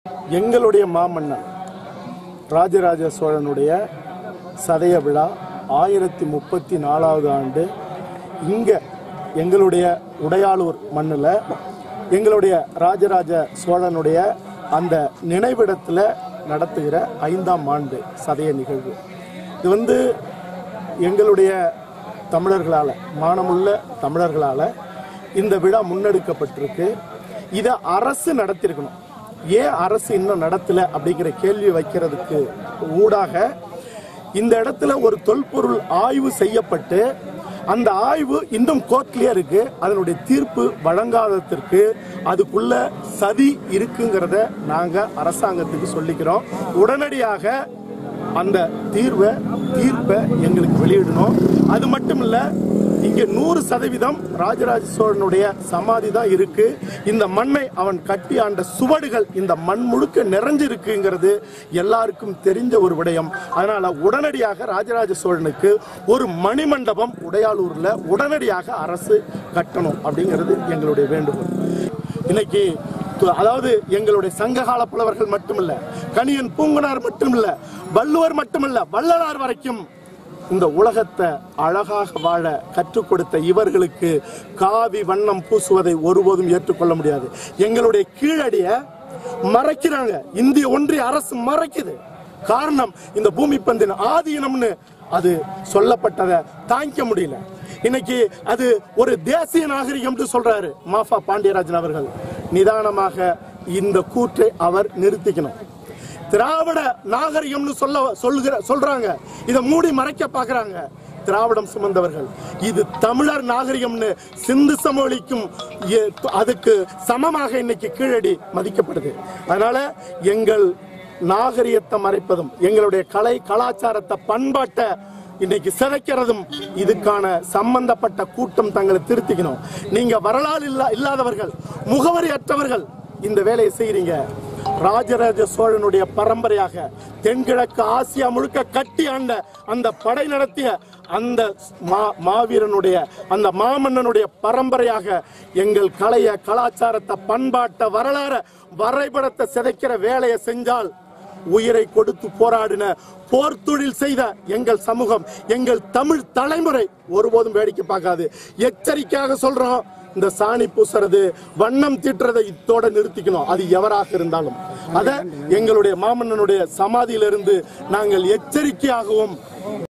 எங்களுடைய மாமன்னன் ராஜராஜ சோழனுடைய சதய விழா ஆயிரத்தி முப்பத்தி நாலாவது ஆண்டு இங்கே எங்களுடைய உடையாளூர் மண்ணில் எங்களுடைய ராஜராஜ சோழனுடைய அந்த நினைவிடத்தில் நடத்துகிற ஐந்தாம் ஆண்டு சதய நிகழ்வு இது வந்து எங்களுடைய தமிழர்களால் மானமுள்ள தமிழர்களால் இந்த விழா முன்னெடுக்கப்பட்டிருக்கு இதை அரசு நடத்திருக்கணும் ஏன் அரசு இன்னும் நடத்தல அப்படிங்கிற கேள்வி வைக்கிறதுக்கு ஊடாக இந்த இடத்துல ஒரு தொல்பொருள் ஆய்வு செய்யப்பட்டு அந்த ஆய்வு இன்னும் கோர்ட்லயே இருக்கு அதனுடைய தீர்ப்பு வழங்காததற்கு அதுக்குள்ள சதி இருக்குங்கிறத நாங்க அரசாங்கத்துக்கு சொல்லிக்கிறோம் உடனடியாக அந்த தீர்வை தீர்ப்பை எங்களுக்கு வெளியிடணும் அது மட்டும் இல்ல இங்க நூறு சதவீதம் ராஜராஜ சோழனுடைய சமாதி தான் இருக்கு இந்த மண்ணை அவன் கட்டி ஆண்ட சுவடுகள் இந்த மண் முழுக்க நிறைஞ்சிருக்குங்கிறது எல்லாருக்கும் தெரிஞ்ச ஒரு விடயம் அதனால உடனடியாக ராஜராஜ சோழனுக்கு ஒரு மணிமண்டபம் உடையாளூர்ல உடனடியாக அரசு கட்டணும் அப்படிங்கிறது எங்களுடைய வேண்டுகோள் இன்னைக்கு து- அதாவது எங்களுடைய சங்ககால புலவர்கள் மட்டுமல்ல கணியன் பூங்குனார் மட்டுமல்ல வள்ளுவர் மட்டுமல்ல வள்ளலார் வரைக்கும் இந்த உலகத்தை அழகாக வாழ கற்றுக் கொடுத்த இவர்களுக்கு காவி வண்ணம் பூசுவதை ஒருபோதும் ஏற்றுக்கொள்ள முடியாது எங்களுடைய கீழடிய மறைக்கிறாங்க இந்திய ஒன்றிய அரசு மறைக்குது காரணம் இந்த பூமி பந்தின் ஆதீனம்னு அது சொல்லப்பட்டதை தாங்கிக்க முடியல இன்னைக்கு அது ஒரு தேசிய நாகரிகம் சொல்றாரு மாஃபா பாண்டியராஜன் அவர்கள் நிதானமாக இந்த கூற்றை அவர் நிறுத்திக்கணும் திராவிட நாகரிகம்னு சொல்ல சொல்லுகிற சொல்றாங்க இதை மூடி மறைக்க பாக்குறாங்க திராவிடம் சுமந்தவர்கள் இது தமிழர் நாகரிகம்னு சிந்து சமவெளிக்கும் எ- அதுக்கு சமமாக இன்னைக்கு கீழடி மதிக்கப்படுது அதனால எங்கள் நாகரிகத்தை மறைப்பதும் எங்களுடைய கலை கலாச்சாரத்தை பண்பாட்டை இன்னைக்கு சிதைக்கிறதும் இதுக்கான சம்பந்தப்பட்ட கூட்டம் தங்களை திருத்திக்கணும் நீங்க வரலாறு இல்லா இல்லாதவர்கள் முகவரி அற்றவர்கள் இந்த வேலையை செய்றீங்க ராஜராஜ சோழனுடைய பரம்பரையாக தென்கிழக்கு ஆசியா முழுக்க கட்டி ஆண்ட அந்த படை நடத்திய அந்த மா- மாவீரனுடைய அந்த மாமன்னனுடைய பரம்பரையாக எங்கள் கலைய கலாச்சாரத்தை பண்பாட்டை வரலாற வரைபடத்தை சிதைக்கிற வேலையை செஞ்சால் உயிரை கொடுத்து போராடின போர் தொழில் செய்த எங்கள் சமூகம் எங்கள் தமிழ் தலைமுறை ஒருபோதும் வேடிக்கை பார்க்காது எச்சரிக்கையாக சொல்றோம் இந்த சாணி பூசுறது வண்ணம் தீட்டுறதை இத்தோட நிறுத்திக்கணும் அது எவராக இருந்தாலும் அத எங்களுடைய மாமன்னனுடைய சமாதியிலிருந்து நாங்கள் எச்சரிக்கையாகவும்